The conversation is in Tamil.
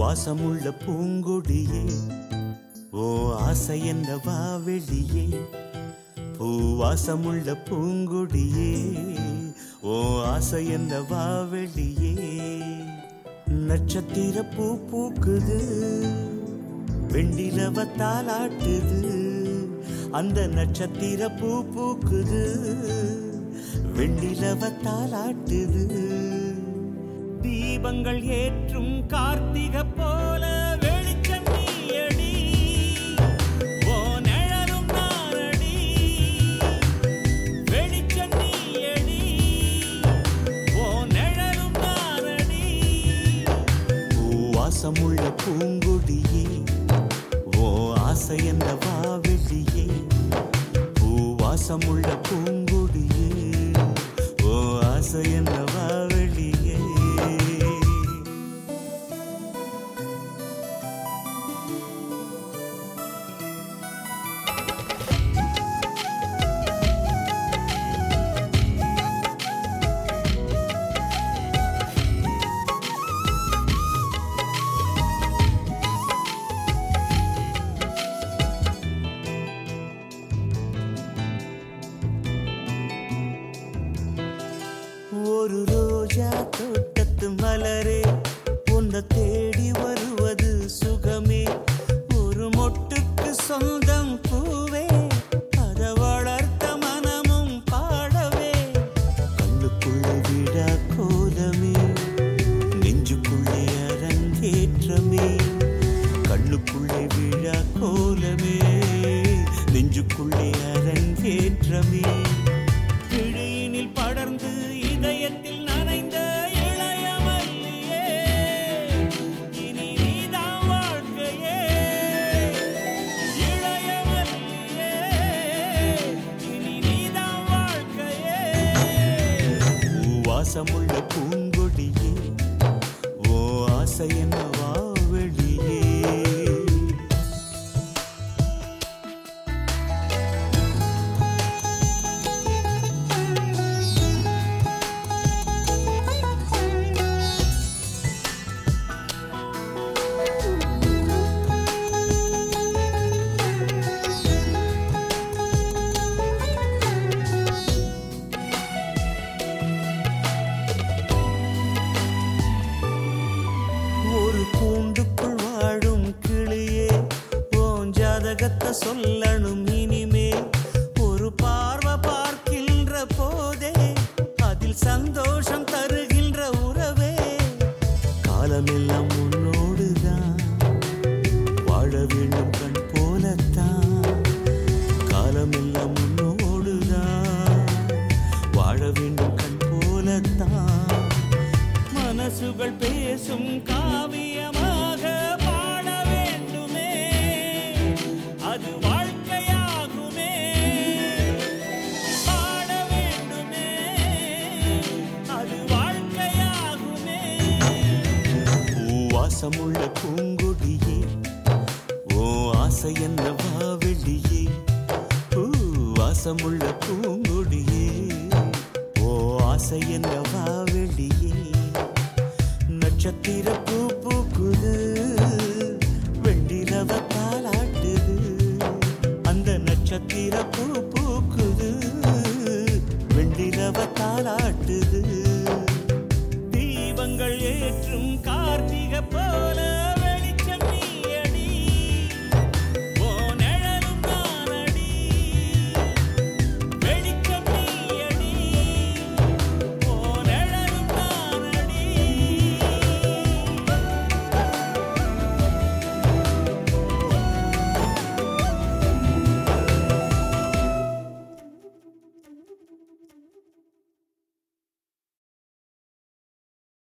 வாசமுள்ள பூங்கொடியே ஓ ஆசை என்ன வா வெளியே பூவாசமுள்ள பூங்கொடியே ஓ ஆசை என்ன வா வெளியே நட்சத்திர பூ பூக்குது வெண்டிலவ தாலாட்டுது அந்த நட்சத்திர பூ பூக்குது வெண்டிலவ தாலாட்டுது தீபங்கள் ஏற்றும் கார்த்திகை போல வெளிச்சம் நீயடி ஓ நிழலும் நானடி வெளிச்சம் நீயடி ஓ நிழலும் நானடி பூவாசமுள்ள பூங்கொடியே ஓ ஆசை என்ன வாவெளியே பூவாசமுள்ள பூங்கொடியே ஓ ஆசை என்ன வாவெளியே ஒரு ரோஜா தோட்டத்து மலரே உன்னை தேடி வருவது சுகமே ஒரு மொட்டுக்கு சொந்தம் பூவே அத வளர்த்த மனமும் பாடவே கண்ணுக்குள்ளே விழா கோலமே நெஞ்சுக்குள்ளே அரங்கேற்றமே கண்ணுக்குள்ளே விழா கோலமே நெஞ்சுக்குள்ளே அரங்கேற்றமே கிழியினில் படர்ந்து இதயத்தில் நனைந்த இளைய மல்லியே இனி நீதான் வாழ்க்கையே இளைய மல்லியே இனி நீதான் வாழ்க்கையே பூவாசமுள்ள பூங்கொடியே ஓ ஆசை என்னவா வெளியே ஒரு கூண்டுக்குள் வாழும் கிளியே ஓன் ஜாதகத்தை சொல்லணும் இனிமே ஒரு பார்வை பார்க்கின்ற போதே அதில் சந்தோஷம் தருகின்ற உறவே காலமெல்லாம் உன்னோடுதான் வாழ வேண்டும் கண் போலத்தான் காலமெல்லாம் உன்னோடுதான் வாழ வேண்டும் கண் போலத்தான் மனசுகள் பேசும் காவியமாக பாட வேண்டுமே அது வாழ்க்கையாகுமே பாட வேண்டுமே அது வாழ்க்கையாகுமே பூவாசமுள்ள பூங்கொடியே ஓ ஆசை என்ன வாவெளியே பூவாசமுள்ள பூங்கொடியே ஓ ஆசை என்ன வாவெளியே நட்சத்திர பூ பூக்குது வெண்டிலவ தாளாட்டுது அந்த நட்சத்திர பூ பூக்குது வெண்டிலவ தாளாட்டுது தீபங்கள் ஏற்றும் கார்த்திகை போல